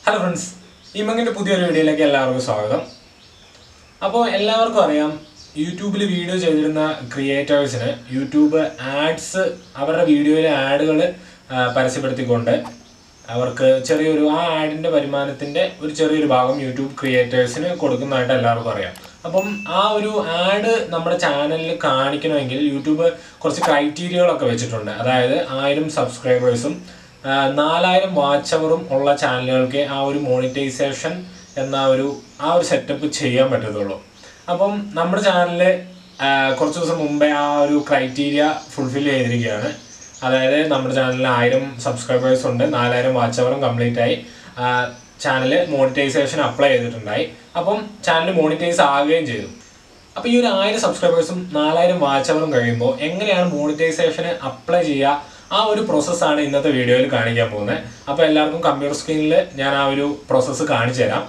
hello friends ഇമങ്ങിൻ്റെ പുതിയൊരു വീഡിയോയിലേക്ക് എല്ലാവർക്കും സ്വാഗതം അപ്പോൾ എല്ലാവർക്കും അറിയാം യൂട്യൂബിൽ വീഡിയോ ചെയ്തിരുന്ന ക്രിയേറ്റേഴ്സിന് യൂട്യൂബ് ആഡ്സ് അവരുടെ വീഡിയോയിലെ ആഡുകൾ പരസ്യപ്പെടുത്തിക്കൊണ്ട് അവർക്ക് ചെറിയൊരു ആ ആഡിൻ്റെ വരുമാനത്തിൻ്റെ ഒരു ചെറിയൊരു ഭാഗം യൂട്യൂബ് ക്രിയേറ്റേഴ്സിന് കൊടുക്കുന്നതായിട്ട് എല്ലാവർക്കും അറിയാം അപ്പം ആ ഒരു ആഡ് നമ്മുടെ ചാനലിൽ കാണിക്കണമെങ്കിൽ യൂട്യൂബ് കുറച്ച് ക്രൈറ്റീരിയകളൊക്കെ വെച്ചിട്ടുണ്ട് അതായത് ആയിരം സബ്സ്ക്രൈബേഴ്സും നാലായിരം വാച്ച് അവറും ഉള്ള ചാനലുകൾക്ക് ആ ഒരു മോണിറ്റൈസേഷൻ എന്ന ഒരു ആ ഒരു സെറ്റപ്പ് ചെയ്യാൻ പറ്റത്തുള്ളൂ അപ്പം നമ്മുടെ ചാനലിൽ കുറച്ച് ദിവസം മുമ്പേ ആ ഒരു ക്രൈറ്റീരിയ ഫുൾഫിൽ ചെയ്തിരിക്കുകയാണ് അതായത് നമ്മുടെ ചാനലിൽ ആയിരം സബ്സ്ക്രൈബേഴ്സ് ഉണ്ട് നാലായിരം വാച്ച് അവറും കംപ്ലീറ്റ് ആയി ചാനൽ മോണിറ്റൈസേഷൻ അപ്ലൈ ചെയ്തിട്ടുണ്ടായി അപ്പം ചാനൽ മോണിറ്റൈസ് ആകുകയും ചെയ്തു അപ്പോൾ ഈ ഒരു ആയിരം സബ്സ്ക്രൈബേഴ്സും നാലായിരം വാച്ച് അവറും കഴിയുമ്പോൾ എങ്ങനെയാണ് മോണിറ്റൈസേഷന് അപ്ലൈ ചെയ്യുക ആ ഒരു പ്രോസസ്സാണ് ഇന്നത്തെ വീഡിയോയിൽ കാണിക്കാൻ പോകുന്നത് അപ്പോൾ എല്ലാവർക്കും കമ്പ്യൂട്ടർ സ്ക്രീനിൽ ഞാൻ ആ ഒരു പ്രോസസ്സ് കാണിച്ചു തരാം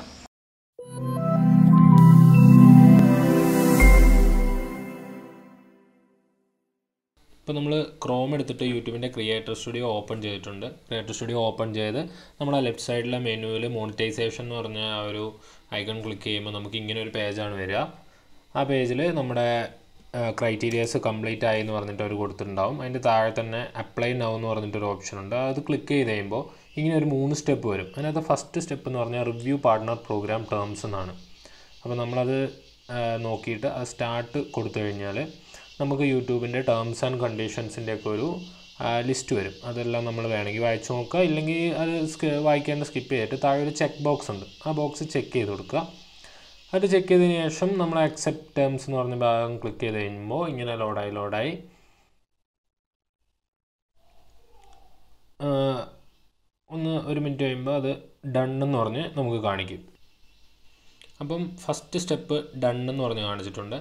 ഇപ്പോൾ നമ്മൾ ക്രോം എടുത്തിട്ട് യൂട്യൂബിൻ്റെ ക്രിയേറ്റർ സ്റ്റുഡിയോ ഓപ്പൺ ചെയ്തിട്ടുണ്ട് ക്രിയേറ്റർ സ്റ്റുഡിയോ ഓപ്പൺ ചെയ്ത് നമ്മൾ ആ ലെഫ്റ്റ് സൈഡിലെ മെനുവിൽ മോണിറ്റൈസേഷൻ എന്ന് പറഞ്ഞ ആ ഒരു ഐക്കൺ ക്ലിക്ക് ചെയ്യുമ്പോൾ നമുക്ക് ഇങ്ങനെ ഒരു പേജാണ് വരിക ആ പേജിൽ നമ്മുടെ ക്രൈറ്റീരിയാസ് കംപ്ലീറ്റ് ആയി എന്ന് പറഞ്ഞിട്ട് അവർ കൊടുത്തിട്ടുണ്ടാവും അതിൻ്റെ താഴെ തന്നെ അപ്ലൈ നൗ എന്ന് പറഞ്ഞിട്ടൊരു ഓപ്ഷൻ ഉണ്ട് അത് ക്ലിക്ക് ചെയ്ത് കഴിയുമ്പോൾ ഇങ്ങനെ ഒരു മൂന്ന് സ്റ്റെപ്പ് വരും അതിനകത്ത് ഫസ്റ്റ് സ്റ്റെപ്പ് എന്ന് പറഞ്ഞാൽ റിവ്യൂ പാർട്ട്ണർ പ്രോഗ്രാം ടേംസ് എന്നാണ് അപ്പോൾ നമ്മളത് നോക്കിയിട്ട് അത് സ്റ്റാർട്ട് കൊടുത്തു കഴിഞ്ഞാൽ നമുക്ക് യൂട്യൂബിൻ്റെ ടേംസ് ആൻഡ് കണ്ടീഷൻസിൻ്റെ ഒക്കെ ഒരു ലിസ്റ്റ് വരും അതെല്ലാം നമ്മൾ വേണമെങ്കിൽ വായിച്ചു നോക്കുക ഇല്ലെങ്കിൽ അത് വായിക്കേണ്ട സ്കിപ്പ് ചെയ്തിട്ട് താഴെ ഒരു ചെക്ക് ബോക്സ് ഉണ്ട് ആ ബോക്സ് ചെക്ക് ചെയ്ത് കൊടുക്കുക അത് ചെക്ക് ചെയ്തതിന് ശേഷം നമ്മൾ അക്സെപ്റ്റ് ടേംസ് എന്ന് പറഞ്ഞ ഭാഗം ക്ലിക്ക് ചെയ്ത് കഴിയുമ്പോൾ ഇങ്ങനെ ലോഡായി ലോഡായി ഒന്ന് ഒരു മിനിറ്റ് കഴിയുമ്പോൾ അത് ഡൺ എന്ന് പറഞ്ഞ് നമുക്ക് കാണിക്കും അപ്പം ഫസ്റ്റ് സ്റ്റെപ്പ് ഡൺ എന്ന് പറഞ്ഞ് കാണിച്ചിട്ടുണ്ട്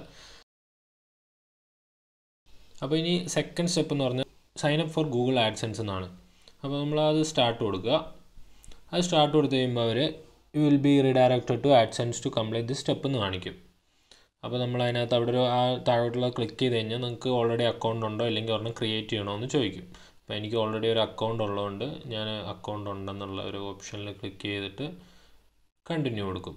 അപ്പോൾ ഇനി സെക്കൻഡ് സ്റ്റെപ്പ് എന്ന് പറഞ്ഞാൽ sign up for Google AdSense എന്നാണ് അപ്പോൾ നമ്മൾ അത് സ്റ്റാർട്ട് കൊടുക്കുക അത് സ്റ്റാർട്ട് കൊടുത്തു കഴിയുമ്പോൾ അവർ you will be redirected to AdSense to complete the step എന്ന് കാണിക്കും അപ്പോൾ നമ്മൾ അതിനകത്ത് അവിടെ ഒരു ആ താഴോട്ടുള്ള ക്ലിക്ക് ചെയ്ത് കഴിഞ്ഞാൽ നിങ്ങൾക്ക് ഓൾറെഡി അക്കൗണ്ട് ഉണ്ടോ ഇല്ലെങ്കിൽ ഒരെണ്ണം ക്രിയേറ്റ് ചെയ്യണോ എന്ന് ചോദിക്കും അപ്പോൾ എനിക്ക് ഓൾറെഡി ഒരു അക്കൗണ്ട് ഉള്ളതുകൊണ്ട് ഞാൻ അക്കൗണ്ട് ഉണ്ടെന്നുള്ള ഒരു ഓപ്ഷനിൽ ക്ലിക്ക് ചെയ്തിട്ട് കണ്ടിന്യൂ കൊടുക്കും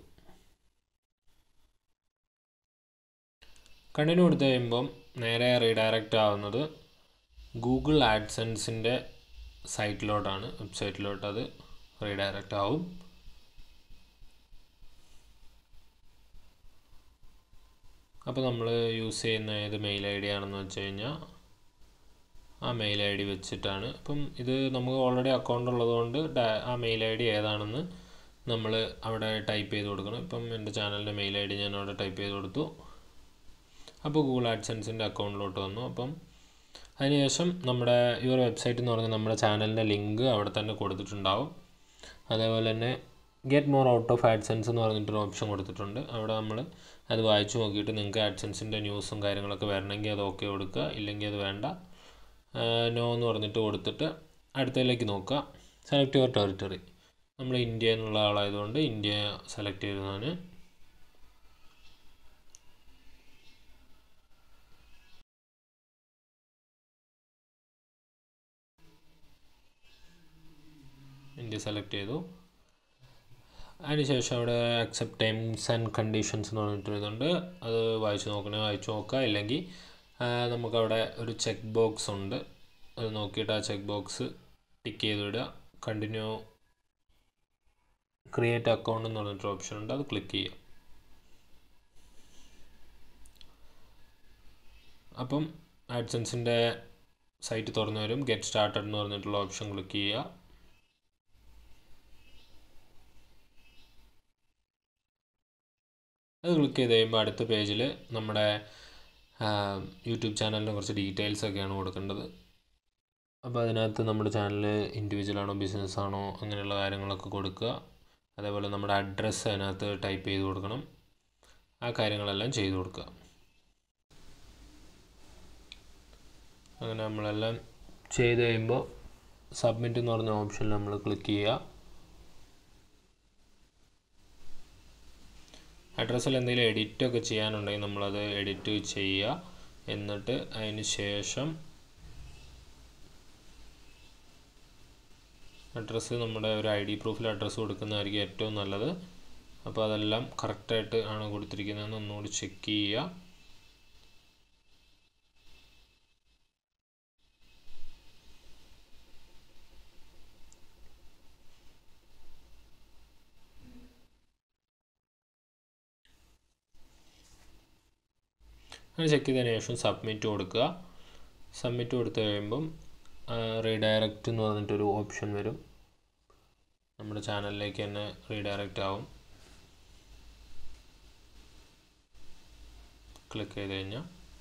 കണ്ടിന്യൂ കൊടുത്തു കഴിയുമ്പം നേരെ റീഡയറക്റ്റ് ആവുന്നത് ഗൂഗിൾ ആഡ്സെൻസിൻ്റെ സൈറ്റിലോട്ടാണ് വെബ്സൈറ്റിലോട്ട് അത് റീഡയറക്റ്റ് ആവും അപ്പോൾ നമ്മൾ യൂസ് ചെയ്യുന്ന ഏത് മെയിൽ ഐ ഡി ആണെന്ന് വെച്ച് കഴിഞ്ഞാൽ ആ മെയിൽ ഐ ഡി വെച്ചിട്ടാണ് ഇപ്പം ഇത് നമുക്ക് ഓൾറെഡി അക്കൗണ്ട് ഉള്ളതുകൊണ്ട് ആ മെയിൽ ഐ ഡി ഏതാണെന്ന് നമ്മൾ അവിടെ ടൈപ്പ് ചെയ്ത് കൊടുക്കണം ഇപ്പം എൻ്റെ ചാനലിൻ്റെ മെയിൽ ഐ ഡി ഞാൻ അവിടെ ടൈപ്പ് ചെയ്ത് കൊടുത്തു അപ്പോൾ ഗൂഗിൾ ആഡ്സെൻസിൻ്റെ അക്കൗണ്ടിലോട്ട് വന്നു അപ്പം അതിനുശേഷം നമ്മുടെ ഈ ഒരു വെബ്സൈറ്റ് എന്ന് പറഞ്ഞാൽ നമ്മുടെ ചാനലിൻ്റെ ലിങ്ക് അവിടെ തന്നെ കൊടുത്തിട്ടുണ്ടാവും അതേപോലെ തന്നെ get more out of AdSense എന്ന് പറഞ്ഞിട്ടൊരു ഓപ്ഷൻ കൊടുത്തിട്ടുണ്ട് അവിടെ നമ്മൾ അത് വായിച്ചു നോക്കിയിട്ട് നിങ്ങൾക്ക് ആഡ്സെൻസിൻ്റെ ന്യൂസും കാര്യങ്ങളൊക്കെ വരണമെങ്കിൽ അത് ഓക്കെ കൊടുക്കുക ഇല്ലെങ്കിൽ അത് വേണ്ട നോ എന്ന് പറഞ്ഞിട്ട് കൊടുത്തിട്ട് അടുത്തതിലേക്ക് നോക്കുക സെലക്ട് യുവർ ടെറിട്ടറി നമ്മൾ ഇന്ത്യ എന്നുള്ള ആളായതുകൊണ്ട് ഇന്ത്യ സെലക്ട് ചെയ്തതാണ് ഇന്ത്യ സെലക്ട് ചെയ്തു അതിനുശേഷം അവിടെ അക്സെപ്റ്റ് ടൈംസ് ആൻഡ് കണ്ടീഷൻസ് എന്ന് പറഞ്ഞിട്ട് ഇതുണ്ട് അത് വായിച്ച് നോക്കണേ വായിച്ച് നോക്കുക ഇല്ലെങ്കിൽ നമുക്കവിടെ ഒരു ചെക്ക് ബോക്സ് ഉണ്ട് അത് നോക്കിയിട്ട് ആ ചെക്ക് ബോക്സ് ടിക്ക് ചെയ്ത് വിടുക കണ്ടിന്യൂ ക്രിയേറ്റ് അക്കൗണ്ട് എന്ന് പറഞ്ഞിട്ടൊരു ഓപ്ഷൻ ഉണ്ട് അത് ക്ലിക്ക് ചെയ്യുക അപ്പം ആഡ്സൻസിൻ്റെ സൈറ്റ് തുറന്നു വരും ഗെറ്റ് സ്റ്റാർട്ടഡ് എന്ന് പറഞ്ഞിട്ടുള്ള ഓപ്ഷൻ ക്ലിക്ക് ചെയ്യുക അത് ക്ലിക്ക് ചെയ്ത് കഴിയുമ്പോൾ അടുത്ത പേജിൽ നമ്മുടെ യൂട്യൂബ് ചാനലിനെ കുറച്ച് ഡീറ്റെയിൽസ് ഒക്കെയാണ് കൊടുക്കേണ്ടത് അപ്പോൾ അതിനകത്ത് നമ്മുടെ ചാനൽ ഇൻഡിവിജ്വൽ ആണോ ബിസിനസ് ആണോ അങ്ങനെയുള്ള കാര്യങ്ങളൊക്കെ കൊടുക്കുക അതേപോലെ നമ്മുടെ അഡ്രസ്സ് അതിനകത്ത് ടൈപ്പ് ചെയ്ത് കൊടുക്കണം ആ കാര്യങ്ങളെല്ലാം ചെയ്ത് കൊടുക്കുക അങ്ങനെ നമ്മളെല്ലാം ചെയ്ത് കഴിയുമ്പോൾ സബ്മിറ്റ് എന്ന് പറഞ്ഞ ഓപ്ഷനിൽ നമ്മൾ ക്ലിക്ക് ചെയ്യുക അഡ്രസ്സിൽ എന്തെങ്കിലും എഡിറ്റൊക്കെ ചെയ്യാനുണ്ടെങ്കിൽ നമ്മളത് എഡിറ്റ് ചെയ്യുക എന്നിട്ട് അതിന് ശേഷം അഡ്രസ്സ് നമ്മുടെ ഒരു ഐ ഡി പ്രൂഫിൽ അഡ്രസ്സ് കൊടുക്കുന്നതായിരിക്കും ഏറ്റവും നല്ലത് അപ്പോൾ അതെല്ലാം കറക്റ്റായിട്ട് ആണ് കൊടുത്തിരിക്കുന്നതെന്ന് ഒന്നുകൂടി ചെക്ക് ചെയ്യുക അങ്ങനെ ചെക്ക് ചെയ്തതിന് ശേഷം സബ്മിറ്റ് കൊടുക്കുക സബ്മിറ്റ് കൊടുത്തു കഴിയുമ്പം റീഡയറക്റ്റ് എന്ന് പറഞ്ഞിട്ടൊരു ഓപ്ഷൻ വരും നമ്മുടെ ചാനലിലേക്ക് തന്നെ റീഡയറക്റ്റ് ആവും ക്ലിക്ക് ചെയ്ത് കഴിഞ്ഞാൽ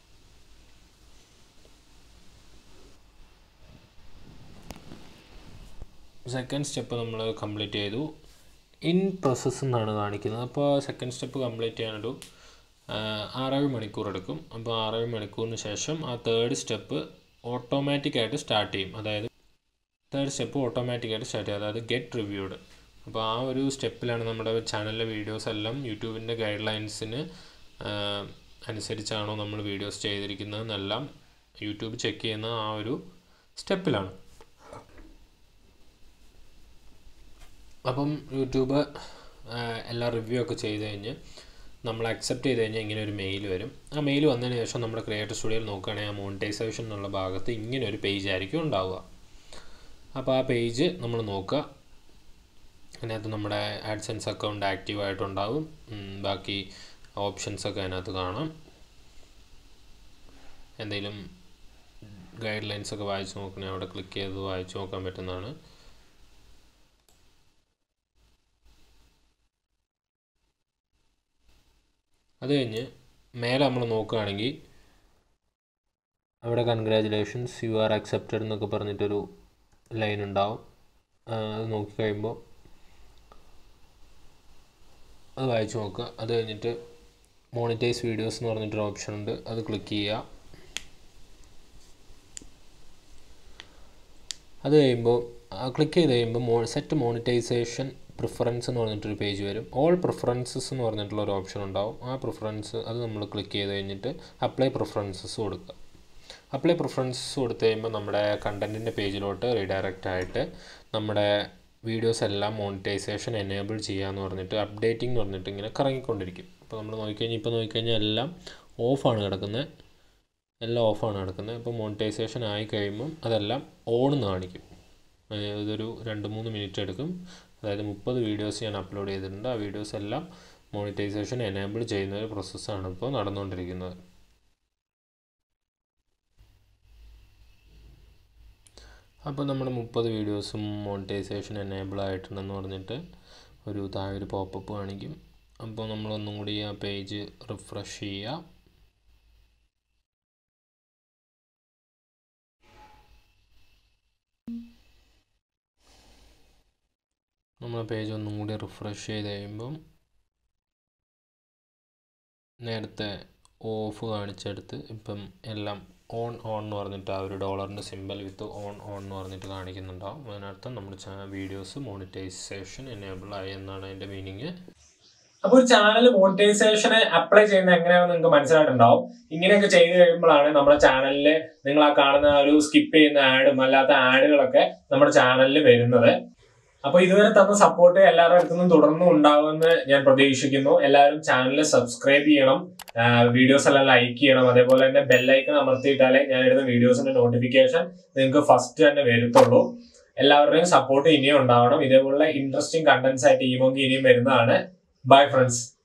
സെക്കൻഡ് സ്റ്റെപ്പ് നമ്മൾ കംപ്ലീറ്റ് ചെയ്തു ഇൻ പ്രോസസ്സ് എന്നാണ് കാണിക്കുന്നത് അപ്പോൾ സെക്കൻഡ് സ്റ്റെപ്പ് കംപ്ലീറ്റ് ചെയ്യാനൊരു ആറേഴ് മണിക്കൂർ എടുക്കും അപ്പോൾ ആറേഴ് മണിക്കൂറിന് ശേഷം ആ തേർഡ് സ്റ്റെപ്പ് ഓട്ടോമാറ്റിക്കായിട്ട് സ്റ്റാർട്ട് ചെയ്യും അതായത് തേർഡ് സ്റ്റെപ്പ് ഓട്ടോമാറ്റിക്കായിട്ട് സ്റ്റാർട്ട് ചെയ്യും അതായത് ഗെറ്റ് റിവ്യൂഡ് അപ്പോൾ ആ ഒരു സ്റ്റെപ്പിലാണ് നമ്മുടെ ചാനലിലെ വീഡിയോസ് എല്ലാം യൂട്യൂബിൻ്റെ ഗൈഡ് ലൈൻസിന് അനുസരിച്ചാണോ നമ്മൾ വീഡിയോസ് ചെയ്തിരിക്കുന്നതെന്നെല്ലാം യൂട്യൂബ് ചെക്ക് ചെയ്യുന്ന ആ ഒരു സ്റ്റെപ്പിലാണ് അപ്പം യൂട്യൂബ് എല്ലാ റിവ്യൂ ഒക്കെ ചെയ്ത് കഴിഞ്ഞ് നമ്മൾ അക്സെപ്റ്റ് ചെയ്ത് കഴിഞ്ഞാൽ ഇങ്ങനെ ഒരു മെയിൽ വരും ആ മെയിൽ വന്നതിന് ശേഷം നമ്മുടെ ക്രിയേറ്റർ സ്റ്റുഡിയോയിൽ നോക്കുകയാണെങ്കിൽ ആ മോണിറ്റൈസേഷൻ എന്നുള്ള ഭാഗത്ത് ഇങ്ങനെ ഒരു പേജ് ആയിരിക്കും ഉണ്ടാവുക അപ്പോൾ ആ പേജ് നമ്മൾ നോക്കുക അതിനകത്ത് നമ്മുടെ ആഡ്സെൻസ് അക്കൗണ്ട് ആക്റ്റീവ് ആയിട്ടുണ്ടാവും ബാക്കി ഓപ്ഷൻസ് ഒക്കെ അതിനകത്ത് കാണാം എന്തെങ്കിലും ഗൈഡ് ലൈൻസ് ഒക്കെ വായിച്ച് നോക്കണേ അവിടെ ക്ലിക്ക് ചെയ്ത് വായിച്ച് നോക്കാൻ പറ്റുന്നതാണ് അത് കഴിഞ്ഞ് മേലെ നമ്മൾ നോക്കുകയാണെങ്കിൽ അവിടെ കൺഗ്രാജുലേഷൻസ് യു ആർ അക്സെപ്റ്റഡ് എന്നൊക്കെ പറഞ്ഞിട്ടൊരു ലൈൻ ഉണ്ടാവും അത് നോക്കിക്കഴിയുമ്പോൾ അത് വായിച്ച് നോക്കുക അത് കഴിഞ്ഞിട്ട് മോണിറ്റൈസ് വീഡിയോസ് എന്ന് പറഞ്ഞിട്ടൊരു ഓപ്ഷൻ ഉണ്ട് അത് ക്ലിക്ക് ചെയ്യുക അത് കഴിയുമ്പോൾ ക്ലിക്ക് ചെയ്ത് കഴിയുമ്പോൾ മോ സെറ്റ് മോണിറ്റൈസേഷൻ പ്രിഫറൻസ് എന്ന് പറഞ്ഞിട്ടൊരു പേജ് വരും ഓൾ പ്രിഫറൻസസ് എന്ന് പറഞ്ഞിട്ടുള്ള ഒരു ഓപ്ഷൻ ഉണ്ടാവും ആ പ്രിഫറൻസ് അത് നമ്മൾ ക്ലിക്ക് ചെയ്ത് കഴിഞ്ഞിട്ട് അപ്ലൈ പ്രിഫറൻസസ് കൊടുക്കുക അപ്ലൈ പ്രിഫറൻസസ് കൊടുത്തു കഴിയുമ്പോൾ നമ്മുടെ കണ്ടൻറ്റിൻ്റെ പേജിലോട്ട് റീഡയറക്റ്റ് ആയിട്ട് നമ്മുടെ വീഡിയോസ് എല്ലാം മോണിറ്റൈസേഷൻ എനേബിൾ ചെയ്യാന്ന് പറഞ്ഞിട്ട് അപ്ഡേറ്റിംഗ് എന്ന് പറഞ്ഞിട്ട് ഇങ്ങനെ കറങ്ങിക്കൊണ്ടിരിക്കും അപ്പോൾ നമ്മൾ നോക്കിക്കഴിഞ്ഞാൽ ഇപ്പോൾ നോക്കിക്കഴിഞ്ഞാൽ എല്ലാം ഓഫാണ് കിടക്കുന്നത് എല്ലാം ഓഫാണ് കിടക്കുന്നത് അപ്പോൾ മോണിറ്റൈസേഷൻ ആയി കഴിയുമ്പം അതെല്ലാം ഓൺ എന്ന് കാണിക്കും ഇതൊരു രണ്ട് മൂന്ന് മിനിറ്റ് എടുക്കും അതായത് മുപ്പത് വീഡിയോസ് ഞാൻ അപ്ലോഡ് ചെയ്തിട്ടുണ്ട് ആ വീഡിയോസ് എല്ലാം മോണിറ്റൈസേഷൻ എനേബിൾ ചെയ്യുന്ന ഒരു പ്രോസസ്സാണ് ഇപ്പോൾ നടന്നുകൊണ്ടിരിക്കുന്നത് അപ്പോൾ നമ്മുടെ മുപ്പത് വീഡിയോസും മോണിറ്റൈസേഷൻ എനേബിൾ ആയിട്ടുണ്ടെന്ന് പറഞ്ഞിട്ട് ഒരു താഴെ ഒരു പോപ്പപ്പ് കാണിക്കും അപ്പോൾ നമ്മളൊന്നും കൂടി ആ പേജ് റിഫ്രഷ് ചെയ്യുക നമ്മൾ പേജ് ഒന്നും കൂടി റിഫ്രഷ് ചെയ്ത് കഴിയുമ്പം നേരത്തെ ഓഫ് കാണിച്ചെടുത്ത് ഇപ്പം എല്ലാം ഓൺ ഓൺ എന്ന് പറഞ്ഞിട്ട് ആ ഒരു ഡോളറിൻ്റെ സിമ്പൽ വിത്ത് ഓൺ ഓൺ എന്ന് പറഞ്ഞിട്ട് കാണിക്കുന്നുണ്ടാവും അതിനർത്ഥം നമ്മുടെ വീഡിയോസ് മോണിറ്റൈസേഷൻ എനേബിൾ ആയി എന്നാണ് അതിൻ്റെ മീനിങ് അപ്പോൾ ഒരു ചാനൽ മോണിറ്റൈസേഷന് അപ്ലൈ ചെയ്യുന്നത് എങ്ങനെയാണെന്ന് നിങ്ങൾക്ക് മനസ്സിലായിട്ടുണ്ടാവും ഇങ്ങനെയൊക്കെ ചെയ്ത് കഴിയുമ്പോഴാണ് നമ്മുടെ ചാനലിൽ നിങ്ങൾ ആ കാണുന്ന ഒരു സ്കിപ്പ് ചെയ്യുന്ന ആഡും അല്ലാത്ത ആഡുകളൊക്കെ നമ്മുടെ ചാനലിൽ വരുന്നത് അപ്പോൾ ഇതുവരെ തന്ന സപ്പോർട്ട് എല്ലാവരുടെ അടുത്തു നിന്നും തുടർന്നും ഉണ്ടാവുമെന്ന് ഞാൻ പ്രതീക്ഷിക്കുന്നു എല്ലാവരും ചാനൽ സബ്സ്ക്രൈബ് ചെയ്യണം വീഡിയോസ് എല്ലാം ലൈക്ക് ചെയ്യണം അതേപോലെ തന്നെ ബെല്ലൈക്കൺ അമർത്തിയിട്ടാലേ ഞാൻ ഇടുന്ന വീഡിയോസിന്റെ നോട്ടിഫിക്കേഷൻ നിങ്ങൾക്ക് ഫസ്റ്റ് തന്നെ വരുത്തുള്ളൂ എല്ലാവരുടെയും സപ്പോർട്ട് ഇനിയും ഉണ്ടാവണം ഇതേപോലുള്ള ഇൻട്രസ്റ്റിംഗ് കണ്ടന്റ്സ് ആയിട്ട് ഈ മൊങ്കി ഇനിയും വരുന്നതാണ് ബൈ ഫ്രണ്ട്സ്